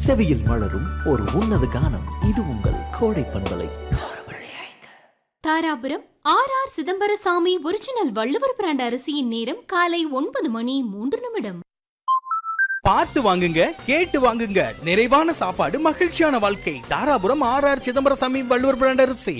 செவியில் மலரும் ஒரு உன்னத கானம் இது உங்கள் கோடை பண்பலை Dharapuram R R Chidambarasamy original Valluvar brand அரிசியின் நேரம் காலை ஒன்பது மணி மூன்று நிமிடம் பார்த்து வாங்குங்க கேட்டு வாங்குங்க நிறைவான சாப்பாடு மகிழ்ச்சியான வாழ்க்கை Dharapuram R R Chidambarasamy Valluvar brand அரிசி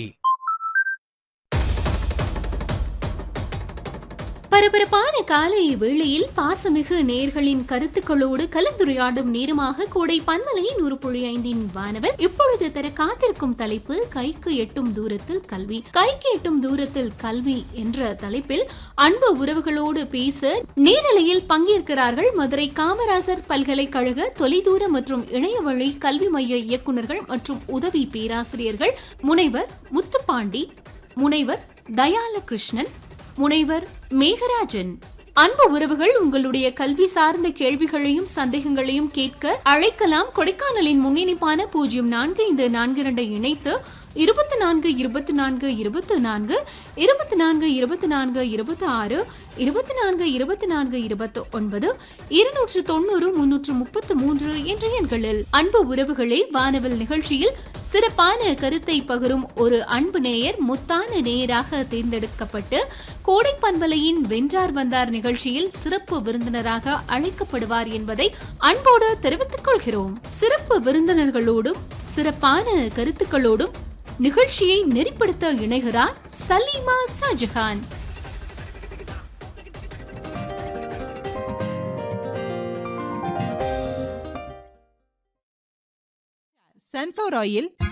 பரபரப்பான காலை வேளையில் பாசமிகு நேர்களின் கருத்துக்களோடு கலந்துரையாடும் நேரமாக கோடை பன்மலையின் ஒரு புள்ளி ஐந்தின் வானவர் இப்பொழுது தர காத்திருக்கும் தலைப்பு கைக்கு எட்டும் தூரத்தில் கல்வி கைக்கு எட்டும் தூரத்தில் கல்வி என்ற தலைப்பில் அன்பு உறவுகளோடு பேச நேரலையில் பங்கேற்கிறார்கள் மதுரை காமராசர் பல்கலைக்கழக தொலைதூர மற்றும் இணையவழி கல்வி மைய இயக்குநர்கள் மற்றும் உதவி பேராசிரியர்கள் முனைவர் முத்துப்பாண்டி முனைவர் தயால கிருஷ்ணன் முனைவர் மேகராஜன் அன்பு உறவுகள் உங்களுடைய கல்வி சார்ந்த கேள்விகளையும் சந்தேகங்களையும் கேட்க அழைக்கலாம் கொடைக்கானலின் முன்னிணைப்பான பூஜ்ஜியம் நான்கு இந்த நான்கு இரண்டை இணைத்து இருபத்தி நான்கு இருபத்தி நான்கு இருபத்தி நான்கு இருபத்தி நான்கு இருபத்தி நான்கு இருபத்தி ஆறு இருபத்தி நான்கு இருபத்தி நான்கு இருபத்தி ஒன்பது இருநூற்று தொண்ணூறு முன்னூற்று முப்பத்து மூன்று என்ற எண்களில் அன்பு உறவுகளே வானவில் நிகழ்ச்சியில் சிறப்பான கருத்தை பகிரும் ஒரு அன்பு நேயர் முத்தான நேயராக தேர்ந்தெடுக்கப்பட்டு கோடை பண்பலையின் வென்றார் வந்தார் நிகழ்ச்சியில் சிறப்பு விருந்தினராக அழைக்கப்படுவார் என்பதை அன்போடு தெரிவித்துக் கொள்கிறோம் சிறப்பு விருந்தினர்களோடும் சிறப்பான கருத்துக்களோடும் நிகழ்ச்சியை நெறிப்படுத்த இணைகிறார் சலீமா ஷாஜஹான் சன்ஃப்ளவர் ஆயில்